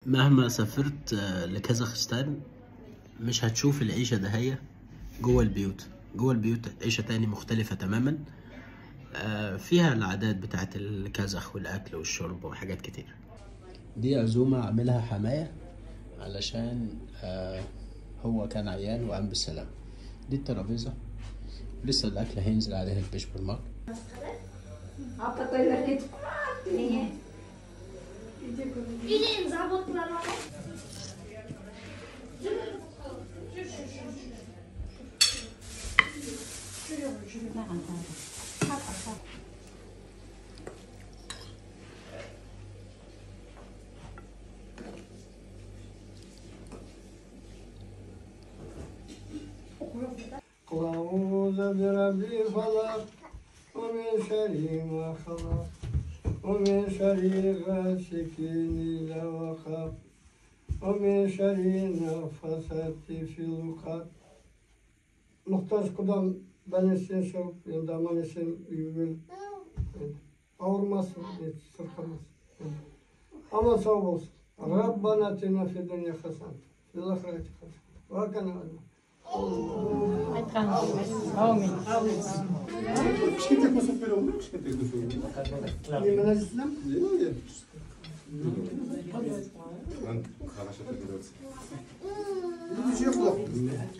مهما سافرت آه، لكازاخستان مش هتشوف العيشة دهية جوه البيوت جوه البيوت عيشة تاني مختلفة تماما آه، فيها العادات بتاعت الكازاخ والأكل والشرب وحاجات كتير دي عزومة عاملها حماية علشان آه، هو كان عيان وقام بالسلام دي الترابيزة لسه الأكل هينزل عليها البيش بالمر Idem zabotla قل أعوذ برب الفلق ومن شر ما خلق ومن شر غاسق إذا وقب ومن شر النفاثات في العقد Muhtaç kudan ben esen çok, yani aman esen uyuyor. Ağırmasın, hiç sırkılmasın. Ama sağ olsun. Rabbana atina fid dunya hasan. Fil ahireti hasan. Ve kana Кішкентай кусок бере алмай кішкентай кусок Yemin ederim. хорошо так берется. Ну, еще хлоп.